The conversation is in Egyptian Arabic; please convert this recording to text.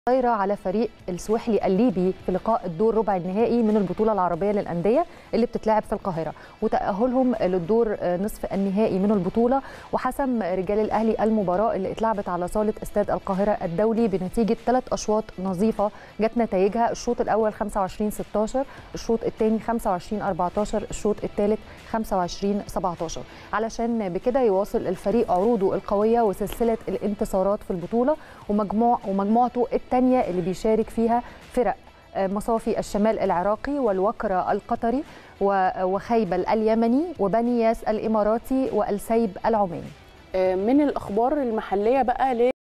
طايره على فريق السويحلي الليبي في لقاء الدور ربع النهائي من البطوله العربيه للانديه اللي بتتلعب في القاهره وتاهلهم للدور نصف النهائي من البطوله وحسم رجال الاهلي المباراه اللي اتلعبت على صاله استاد القاهره الدولي بنتيجه ثلاث اشواط نظيفه جت نتائجها الشوط الاول 25 16 الشوط الثاني 25 14 الشوط الثالث 25 17 علشان بكده يواصل الفريق عروضه القويه وسلسله الانتصارات في البطوله ومجموع ومجموعته الثانيه اللي بيشارك فيها فرق مصافي الشمال العراقي والوكرة القطري وخيبل اليمني وبني ياس الإماراتي والسيب العماني من الأخبار المحلية بقى